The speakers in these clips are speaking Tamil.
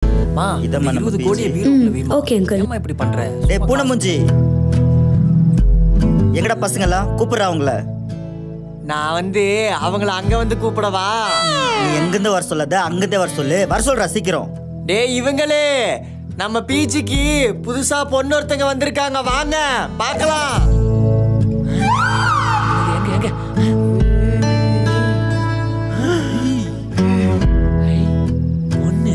மா இதம்மா நம்ம இருபது கோடியை PG. பீரோக்குள்ள வைமா. ஓகே அங்கிள் ஏம்மா இப்படி பண்ற டேய் பூனமுஞ்சி எங்கடா பசங்கெல்லாம் கூப்பிடுறா அவங்கள நான் வந்து அவங்கள அங்க வந்து கூப்பிடவா நீ எங்கிருந்து வர சொல்லாத அங்கிருந்தே வர சொல்லு வர சொல்றா சீக்கிரம் டேய் இவங்களே நம்ம பீச்சிக்கு புதுசா பொண்ணு ஒருத்தங்க வந்திருக்காங்க வாங்க பார்க்கலாம் எங்க எங்க ஐ, பொண்ணு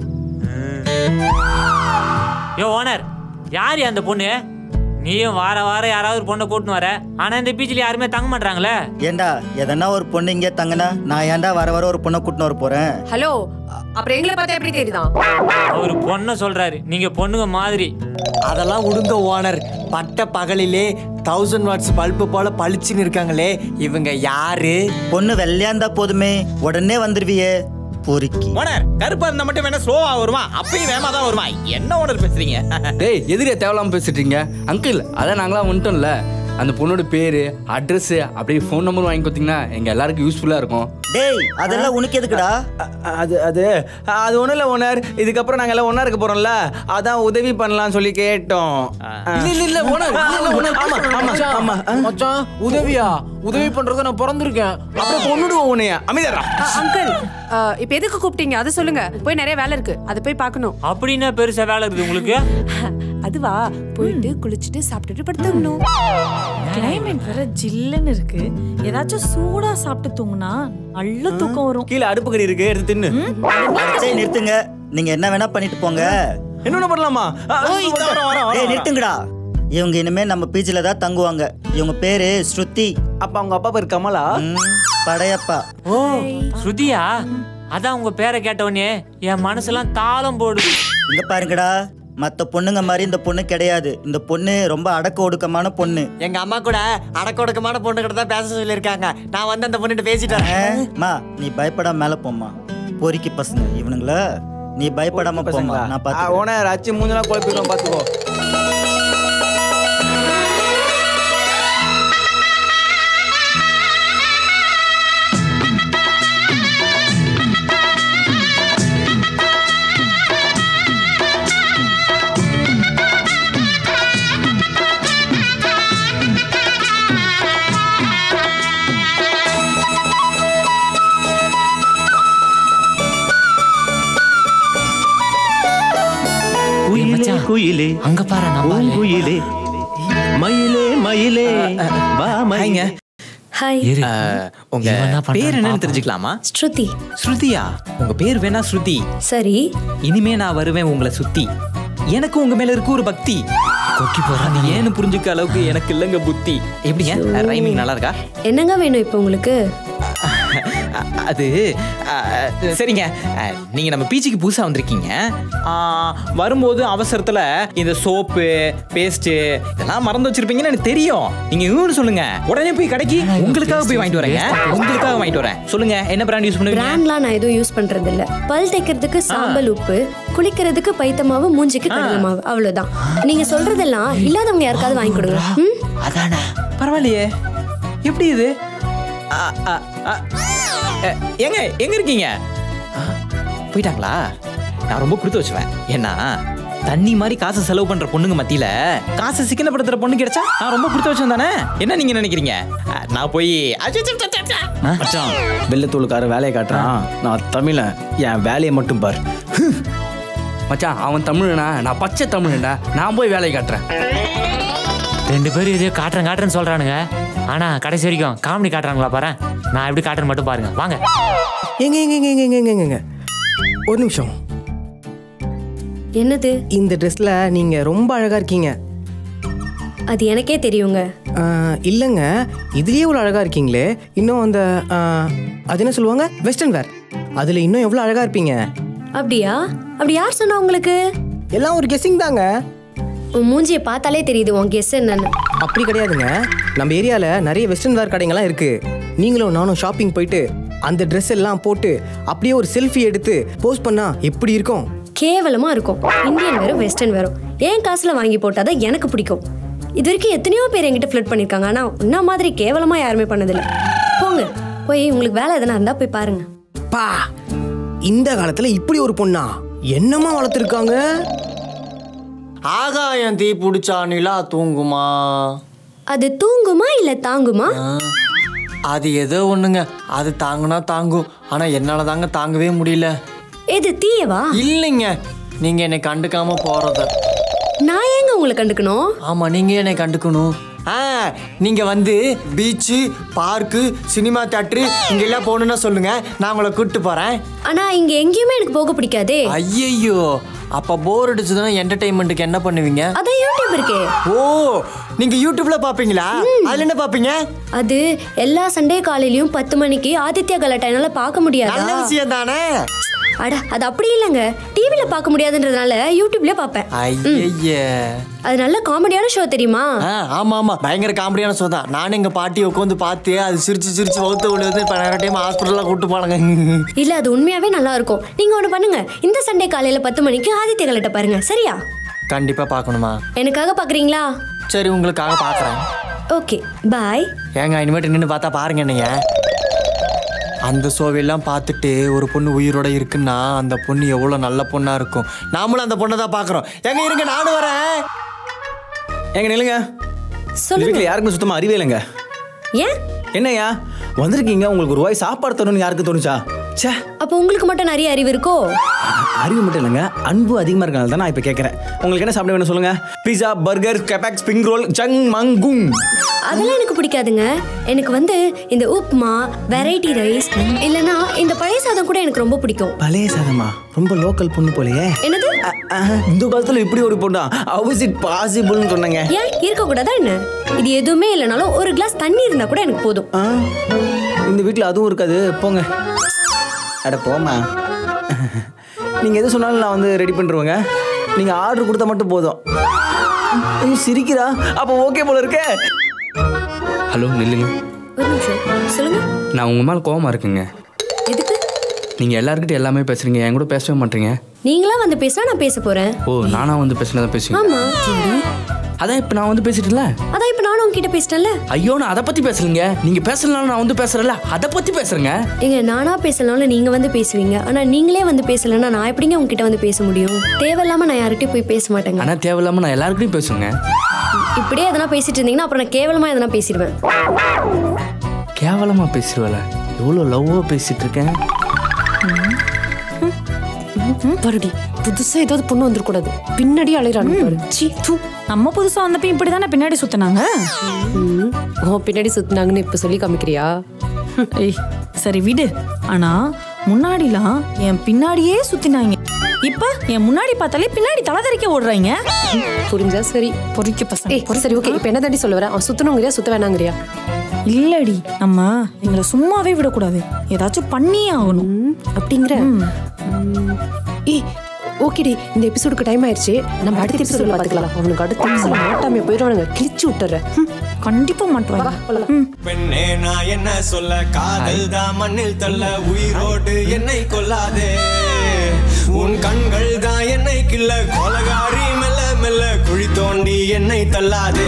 யோ ஓனர் யார் அந்த பொண்ணு நீயும் வார வாரம் யாராவது ஒரு பொண்ணை கூட்டின்னு வர ஆனா இந்த பீச்சில் யாருமே தங்க மாட்டாங்களே ஏண்டா எதனா ஒரு பொண்ணு இங்கே தங்கனா நான் ஏன்டா வர வர ஒரு பொண்ணை கூட்டின்னு வர போறேன் ஹலோ அப்புறம் எங்களை பார்த்தா எப்படி தெரியுதான் அவர் பொண்ணை சொல்றாரு நீங்க பொண்ணுங்க மாதிரி அதெல்லாம் உடுங்க ஓனர் பட்ட பகலிலே தௌசண்ட் வாட்ஸ் பல்பு போல பளிச்சுன்னு இருக்காங்களே இவங்க யாரு பொண்ணு வெள்ளையா இருந்தா போதுமே உடனே வந்துருவியே பொறுக்கி ஓனர் கருப்பா இருந்தா மட்டும் வேணா ஸ்லோவா வருவான் அப்பயும் வேகமா தான் வருவான் என்ன ஓனர் பேசுறீங்க டேய் எதிரியா தேவையில்லாம பேசிட்டு இருக்கீங்க அங்கிள் அதான் நாங்களாம் வந்துட்டோம்ல அந்த பொண்ணோட பேரு அட்ரஸ் அப்படியே ஃபோன் நம்பர் வாங்கி கொடுத்தீங்கன்னா எங்க எல்லாருக்கும் யூஸ்ஃபுல்லா இருக்கும் டேய் அதெல்லாம் உனக்கு எதுக்குடா அது அது அது ஒண்ணும் இல்ல ஓனர் இதுக்கப்புறம் நாங்க எல்லாம் ஒண்ணா இருக்க போறோம்ல அதான் உதவி பண்ணலாம்னு சொல்லி கேட்டோம் இல்ல இல்ல இல்ல ஓனர் இல்ல ஓனர் ஆமா ஆமா ஆமா மச்சான் உதவியா உதவி பண்றது நான் பிறந்திருக்கேன் அப்படியே கொண்டுடுவோம் உன்னைய அமைதியா அங்கிள் இப்ப எதுக்கு கூப்பிட்டீங்க அதை சொல்லுங்க போய் நிறைய வேலை இருக்கு அதை போய் பார்க்கணும் அப்படின்னா பெருசா வேலை இருக்குது உங்களுக்கு அதுவா போயிட்டு குளிச்சுட்டு சாப்பிட்டுட்டு படுத்துக்கணும் கிளைமேட் வேற ஜில்லுன்னு இருக்கு ஏதாச்சும் சூடா சாப்பிட்டு தூங்குனா நல்ல தூக்கம் வரும் கீழே அடுப்பு கறி இருக்கு எடுத்து தின்னு அடச்சே நிறுத்துங்க நீங்க என்ன வேணா பண்ணிட்டு போங்க என்ன பண்ணலாமா ஆ, வரோம், வரோம், வரோம், டேய் வரோம். நிறுத்துங்கடா இவங்க இனிமே நம்ம பீச்சில தான் தங்குவாங்க இவங்க பேரு ஸ்ருதி அப்ப அவங்க அப்பா பேர் கமலா ம், படையப்பா ஓ ஸ்ருதியா அதான் உங்க பேரை கேட்டவனே என் மனசெல்லாம் தாளம் போடுது இங்க பாருங்கடா மத்த பொண்ணுங்க மாதிரி இந்த பொண்ணு கிடையாது இந்த பொண்ணு ரொம்ப அடக்க ஒடுக்கமான பொண்ணு எங்க அம்மா கூட அடக்க ஒடுக்கமான பொண்ணு கிட்ட தான் பேச சொல்லியிருக்காங்க நான் வந்து அந்த பொண்ணுகிட்ட பேசிட்டு ஆ, வரேன். மா நீ பயப்படாம மேல போம்மா பொறுக்கி பசங்க இவனுங்கள நீ பயப்படாம போம்மா பசங்களா? நான் ஆ, பாத்து ஓனர் அச்சு மூஞ்செல்லாம் குழப்பிடுவோம் பாத்துக்கோ ஏய் மச்சான், குயிலே அங்க பாரு நம்ம ஆளு. குயிலே மயிலே மயிலே வா மயிங்க ஹாய் இரு. உங்க இவன் என்ன பண்றான்னு பேர் என்னன்னு பாப்போம். தெரிஞ்சுக்கலாமா ஸ்ருதி ஸ்ருதியா உங்க பேர் வேணா ஸ்ருதி சரி இனிமே நான் வருவேன் உங்களை சுத்தி எனக்கு உங்க மேல இருக்கு ஒரு பக்தி கொக்கி போறான் அது ஏன்னு புரிஞ்சுக்க அளவுக்கு எனக்கு இல்லைங்க புத்தி எப்படிங்க ரைமிங் நல்லா இருக்கா என்னங்க வேணும் இப்போ உங்களுக்கு அ- அது அ, சரிங்க அ, நீங்க நம்ம பீச்சுக்கு புதுசா வந்திருக்கீங்க ஆ, வரும்போது அவசரத்துல இந்த சோப்பு பேஸ்ட் இதெல்லாம் மறந்து வச்சிருப்பீங்கன்னு எனக்கு தெரியும் நீங்க இவனு சொல்லுங்க உடனே போய் கடைக்கு உங்களுக்காக போய் வாங்கிட்டு வரேங்க உங்களுக்காக வாங்கிட்டு வரேன் சொல்லுங்க என்ன பிராண்ட் யூஸ் பண்ணுவீங்க பிராண்ட்லாம் நான் எதுவும் யூஸ் பண்றது இல்ல பல் தேய்க்கிறதுக்கு சாம்பல் உப்பு குளிக்கிறதுக்கு பைத்த மாவு மூஞ்சிக்கு கடலை மாவு அவ்வளவுதான் நீங்க சொல்றதெல்லாம் இல்லாதவங்க யாருக்காவது வாங்கி கொடுங்க ம்? அதானே பரவாயில்லையே எப்படி இது அ, அ, அ, எ, எங்க எங்க இருக்கீங்க ஆ, போயிட்டாங்களா நான் ரொம்ப கொடுத்து வச்சுவேன் ஏன்னா தண்ணி மாதிரி காசு செலவு பண்ற பொண்ணுங்க மத்தியில காசு சிக்கனப்படுத்துற பொண்ணு கிடைச்சா நான் ரொம்ப கொடுத்து வச்சேன் தானே என்ன நீங்க நினைக்கிறீங்க அ, நான் போய் மச்சான் வெள்ளத்தூளுக்கார வேலையை காட்டுறான் நான் தமிழன் என் வேலையை மட்டும் பார் மச்சான் அவன் தமிழனா நான் பச்சை தமிழன்டா நான் போய் வேலையை காட்டுறேன் ரெண்டு பேரும் இதே காட்டுறேன் காட்டுறேன்னு சொல்றானுங்க ஆனா கடைசி வரைக்கும் காமெடி காட்டுறாங்களா பாரு நான் எப்படி காட்டுறேன் மட்டும் பாருங்க வாங்க எங்க எங்க எங்க எங்க எங்க எங்க எங்க ஒரு நிமிஷம் என்னது இந்த ட்ரெஸ்ல நீங்க ரொம்ப அழகா இருக்கீங்க அது எனக்கே தெரியுங்க ஆஹ், இல்லைங்க இதுலயே இவ்வளோ அழகா இருக்கீங்களே இன்னும் அந்த ஆஹ், அது என்ன சொல்லுவாங்க வெஸ்டர்ன் வேர் அதுல இன்னும் எவ்வளோ அழகா இருப்பீங்க அப்படியா அப்படி யார் சொன்னா உங்களுக்கு எல்லாம் ஒரு கெஸ்ஸிங் தாங்க உன் மூஞ்சியை பார்த்தாலே தெரியுது உன் கெஸ் என்னன்னு அப்படி கிடையாதுங்க நம்ம ஏரியால நிறைய வெஸ்டர்ன் வேர் கடைங்கெல்லாம் இருக்கு நீங்களும் நானும் ஷாப்பிங் போயிட்டு அந்த ட்ரெஸ் எல்லாம் போட்டு அப்படியே ஒரு செல்ஃபி எடுத்து போஸ்ட் பண்ணா எப்படி இருக்கும் கேவலமா இருக்கும் இந்தியன் வேறும் வெஸ்டர்ன் வேறும் ஏன் காசுல வாங்கி போட்டாதான் எனக்கு பிடிக்கும் இது வரைக்கும் எத்தனையோ பேர் என்கிட்ட ஃபிளட் பண்ணிருக்காங்க ஆனா உன்ன மாதிரி கேவலமா யாருமே பண்ணதில்ல போங்க போய் உங்களுக்கு வேலை எதனா இருந்தா போய் பாருங்க பா இந்த காலத்துல இப்படி ஒரு பொண்ணா என்னம்மா வளர்த்துருக்காங்க ஆகாயம் தீ பிடிச்சா நிலா தூங்குமா அது தூங்குமா இல்ல தாங்குமா ஆ, அது ஏதோ ஒண்ணுங்க அது தாங்குனா தாங்கும் ஆனா என்னால தாங்க தாங்கவே முடியல எது தீயவா இல்லைங்க நீங்க என்னை கண்டுக்காம போறத நான் ஏங்க உங்களை கண்டுக்கணும் ஆமா நீங்க என்னை கண்டுக்கணும் ஆ நீங்க வந்து பீச்சு பார்க்கு சினிமா தேட்டரு இங்க எல்லாம் போகணும்னா சொல்லுங்க நான் உங்களை கூப்பிட்டு போறேன் ஆனா இங்க எங்கேயுமே எனக்கு போக பிடிக்காதே ஐயையோ அப்ப போர் அடிச்சதுன்னா என்டர்டைன்மெண்ட்டுக்கு என்ன பண்ணுவீங்க அதான் யூடியூப் இருக்கே ஓ நீங்க யூடியூப்ல பாப்பீங்களா அதுல என்ன பாப்பீங்க அது எல்லா சண்டே காலையிலயும் பத்து மணிக்கு ஆதித்யா கலாட்டா என்னால பார்க்க முடியாதா நல்ல விஷயம் தானே அட அது அப்படி இல்லைங்க டிவில பார்க்க முடியாதுன்றதுனால யூடியூப்ல பார்ப்பேன் ஐயய்ய அது நல்ல காமெடியான ஷோ தெரியுமா ஆ ஆமா ஆமா பயங்கர காமெடியான ஷோ தான் நானும் எங்க பாட்டி உட்காந்து பார்த்து அது சிரிச்சு சிரிச்சு வகுத்து விழுது இப்ப நிறைய டைம் ஹாஸ்பிட்டல்லாம் கூட்டு போனாங்க இல்ல அது உண்மையாவே நல்லா இருக்கும் நீங்க ஒண்ணு பண்ணுங்க இந்த சண்டே காலையில பத்து மணிக்கு ஆதித்ய கலாட்டா பாருங்க சரியா கண்டிப்பா பார்க்கணுமா எனக்காக பாக்குறீங்களா சரி உங்களுக்காக பாக்குறேன் ஓகே பாய் ஏங்க இனிமேட்டு நின்று பார்த்தா பாருங்க என்னைய அந்த ஷோவெல்லாம் பார்த்துட்டு ஒரு பொண்ணு உயிரோட இருக்குன்னா அந்த பொண்ணு எவ்வளோ நல்ல பொண்ணா இருக்கும் நாமளும் அந்த பொண்ணை தான் பார்க்குறோம் எங்க இருங்க நானும் வரேன் எங்க நில்லுங்க இந்த சொல்லுங்க வீட்டில் யாருக்கும் சுத்தமா அறிவே இல்லைங்க ஏன் என்னய்யா வந்திருக்கீங்க உங்களுக்கு ஒரு ரூபாய் சாப்பாடு தரணும்னு யாருக்கு தோணுச்சா ச்சே அப்போ உங்களுக்கு மட்டும் நிறைய அறிவு இருக்கோ அறிவு மட்டும் இல்லைங்க அன்பு அதிகமாக இருக்கனால தான் நான் இப்போ கேட்குறேன் உங்களுக்கு என்ன சாப்பிட வேணும் சொல்லுங்க pizza burger kebab spring roll சங் மங்குங் அதெல்லாம் எனக்கு பிடிக்காதுங்க எனக்கு வந்து இந்த உப்மா வெரைட்டி ரைஸ் இல்லனா இந்த பழைய சாதம் கூட எனக்கு ரொம்ப பிடிக்கும் பழைய சாதமா ரொம்ப லோக்கல் பொண்ணு போலயே என்னது அஹ், இந்த காலத்துல இப்படி ஒரு பொண்ணா ஹவுஸ் இட் பாசிபிள்னு சொன்னாங்க ஏன் இருக்க கூடாதா என்ன இது எதுவுமே இல்லைனாலும் ஒரு கிளாஸ் தண்ணி இருந்தா கூட எனக்கு போதும் ஆ, இந்த வீட்டில் அதுவும் இருக்காது போங்க அட போமா நீங்கள் எது சொன்னாலும் நான் வந்து ரெடி பண்ணிருவேங்க நீங்கள் ஆர்டர் கொடுத்தா மட்டும் போதும் ஐயோ, சிரிக்கிறா அப்போ ஓகே போல இருக்கே ஹலோ நில்லுங்க ஒரு நிமிஷம் சொல்லுங்க நான் உங்க மேல கோவமா இருக்குங்க எதுக்கு நீங்க எல்லாருக்கிட்ட எல்லாமே பேசுறீங்க என் கூட பேசவே மாட்டீங்க நீங்களா வந்து பேசினா நான் பேச போறேன் ஓ நானா வந்து பேசினதான் பேசுவீங்க ஆமா அதான் இப்ப நான் வந்து பேசிட்டேன்ல அதான் இப்ப நானும் உங்ககிட்ட பேசிட்டேன்ல ஐயோ நான் அதை பத்தி பேசலங்க நீங்க பேசலனாலும் நான் வந்து பேசுறேன்ல அதை பத்தி பேசுறேங்க ஏங்க நானா பேசலனாலும் நீங்க வந்து பேசுவீங்க ஆனா நீங்களே வந்து பேசலன்னா நான் எப்படிங்க உங்ககிட்ட வந்து பேச முடியும் தேவையில்லாம நான் யார்கிட்டயும் போய் பேச மாட்டேங்க ஆனா தேவையில்லாம நான் எல்லாருக்கிட்டையும் பேசுங்க இப்படியே எதனா பேசிட்டு இருந்தீங்கன்னா அப்புறம் நான் கேவலமா எதனா பேசிடுவேன் கேவலமா பேசிடுவல எவ்வளோ லவ்வா பேசிட்டு இருக்கேன் பாருடி புதுசா ஏதாவது பொண்ணு வந்துடக்கூடாது பின்னாடி அலையிறாங்க பாரு சீ தூ நம்ம புதுசா வந்தப்ப இப்படி தானே பின்னாடி சுத்தினாங்க ம். ஓ பின்னாடி சுத்தினாங்கன்னு இப்ப சொல்லி காமிக்கிறியா ஏய் சரி விடு ஆனா முன்னாடிலாம் என் பின்னாடியே சுத்தினாங்க இப்ப என் முன்னாடி பார்த்தாலே பின்னாடி தலை தெறிக்க ஓடுறாங்க புரிஞ்சா சரி பொறிக்க பசங்க ஏய் சரி ஓகே இப்ப என்ன தாண்டி சொல்ல வரேன் அவன் சுத்தணுங்கிறியா சுத்த வேணாங்கிறியா இல்லடி நம்ம எங்களை சும்மாவே விடக்கூடாது ஏதாச்சும் பண்ணியே ஆகணும் ம், அப்படிங்கிற ம். ஏய் ஓகேடி இந்த எபிசோடுக்கு டைம் ஆயிடுச்சு நம்ம அடுத்த எபிசோட்ல பாத்துக்கலாம் அவனுக்கு அடுத்த எபிசோட் மாட்டாமே போயிடுவானுங்க கிழிச்சு விட்டுறேன் ம். கண்டிப்பா மாட்டுவாங்க ம். பெண்ணே நான் என்ன சொல்ல காதல் தான் மண்ணில் தள்ள உயிரோடு என்னை கொல்லாதே உன் கண்கள் தான் என்னை கிள்ள கொலகாரி மெல்ல மெல்ல குழி தோண்டி என்னை தள்ளாதே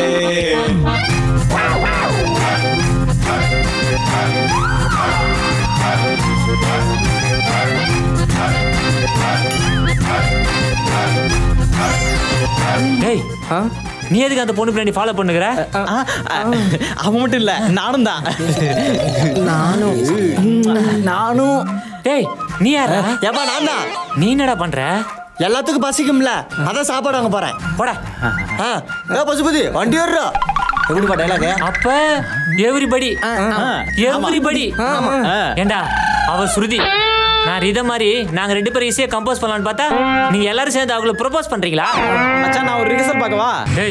டேய் ஆ நீ எதுக்கு அந்த பொண்ணு பின்னாடி ஃபாலோ பண்ணுகிற அவன் மட்டும் இல்லை நானும் தான் நானும் நானும் டேய் நீ யாரா ஏப்பா நான் தான் நீ என்னடா பண்ற எல்லாத்துக்கும் பசிக்கும்ல அதான் சாப்பாடு வாங்க போறேன் போடா ஆ ஏ பசுபதி வண்டி ஏறுறா எப்படிப்பா டைலாக அப்ப எவ்ரிபடி எவ்ரிபடி ஏண்டா அவ ஸ்ருதி நான் இத மாதிரி நாங்க ரெண்டு பேரும் ஈஸியா கம்போஸ் பண்ணலாம்னு பார்த்தா நீங்க எல்லாரும் சேர்ந்து அவங்கள ப்ரொபோஸ் பண்றீங்களா மச்சான் நான் ஒரு ரிஹர்சல் பார்க்கவா டேய்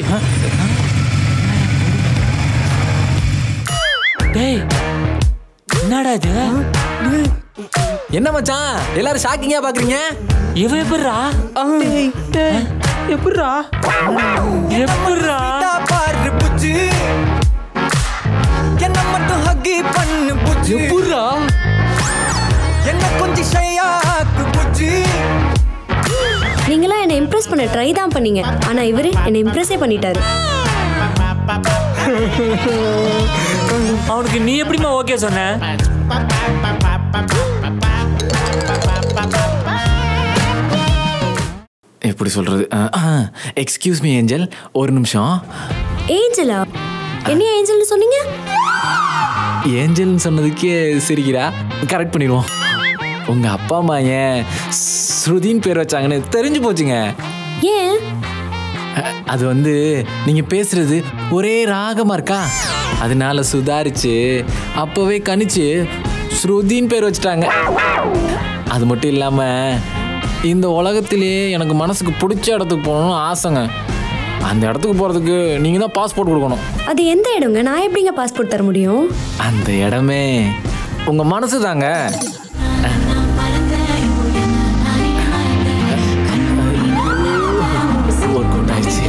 டேய் என்னடா இது என்ன மச்சான் எல்லாரும் ஷாக்கிங்கா பாக்குறீங்க இவ எப்படிரா எப்படிரா எப்படிரா பாரு புச்சு என்ன மட்டும் ஹக்கி பண்ணு புச்சு எப்படிரா என்ன கொஞ்சம் ஷையாக்கு புச்சு நீங்களாம் என்னை இம்ப்ரெஸ் பண்ண ட்ரை தான் பண்ணீங்க ஆனா இவரு என்னை இம்ப்ரெஸ்ஸே பண்ணிட்டாரு அவனுக்கு நீ எப்படிமா ஓகே சொன்ன எப்படி சொல்றது எக்ஸ்கியூஸ் மீ ஏஞ்சல் ஒரு நிமிஷம் ஏஞ்சலா என்ன ஏஞ்சல்னு சொன்னீங்க ஏஞ்சல்னு சொன்னதுக்கே சிரிக்கிறா கரெக்ட் பண்ணிடுவோம் உங்க அப்பா அம்மா ஏன் ஸ்ருதின்னு பேர் வச்சாங்கன்னு தெரிஞ்சு போச்சுங்க ஏன் அஹ், அது வந்து நீங்க பேசுறது ஒரே ராகமா இருக்கா அதனால சுதாரிச்சு அப்பவே கணிச்சு ஸ்ருதின்னு பேர் வச்சுட்டாங்க அது மட்டும் இல்லாம இந்த உலகத்திலேயே எனக்கு மனசுக்கு பிடிச்ச இடத்துக்கு போகணும்னு ஆசைங்க அந்த இடத்துக்கு போறதுக்கு நீங்க தான் பாஸ்போர்ட் கொடுக்கணும் அது எந்த இடங்க நான் எப்படிங்க பாஸ்போர்ட் தர முடியும் அந்த இடமே உங்க மனசு தாங்க ஒர்க் அவுட் ஆயிடுச்சு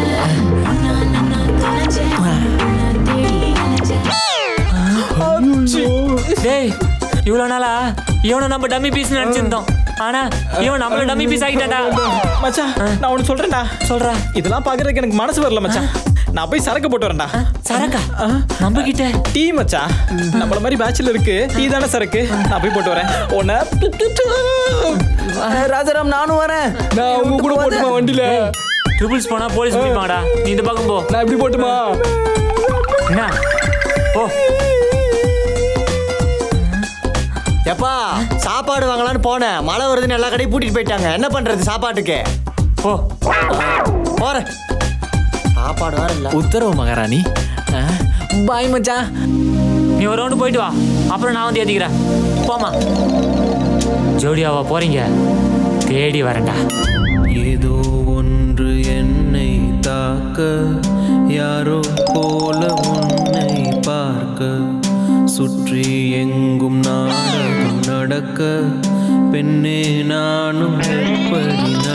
டேய் இவ்வளவு நாளா இவனை நம்ம டம்மி பீஸ் நினைச்சிருந்தோம் ஆனா இவன் நம்மள டம்மி பீஸ் ஆகிட்டாடா மச்சான் நான் ஒன்று சொல்றேன்டா சொல்றா இதெல்லாம் பாக்குறதுக்கு எனக்கு மனசு வரல மச்சான் நான் போய் சரக்கு போட்டு வரேன்டா சரக்கா நம்ம கிட்ட டீ மச்சான் நம்மள மாதிரி பேச்சில் இருக்கு டீ தானே சரக்கு நான் போய் போட்டு வரேன் உன்னை ராஜாராம் நானும் வரேன் நான் உங்க கூட போட்டுமா வண்டியில ட்ரிபிள்ஸ் போனா போலீஸ் பிடிப்பாங்கடா நீ இந்த பக்கம் போ நான் எப்படி போட்டுமா என்ன போ எப்பா சாப்பாடு வாங்கலாம்னு போனேன் மழை வருதுன்னு எல்லா கடையும் பூட்டிட்டு போயிட்டாங்க என்ன பண்றது சாப்பாட்டுக்கு போ போறேன் சாப்பாடு வேற இல்ல உத்தரவு மகாராணி பாய் மச்சான் நீ ஒரு ரவுண்டு போயிட்டு வா அப்புறம் நான் வந்து ஏத்திக்கிறேன் போமா ஜோடியாவா போறீங்க தேடி வரேன்டா ஏதோ ஒன்று என்னை தாக்க யாரோ போல உன்னை பார்க்க சுற்றி எங்கும் நாடகம் நடக்க பெண்ணே நானும் எப்படி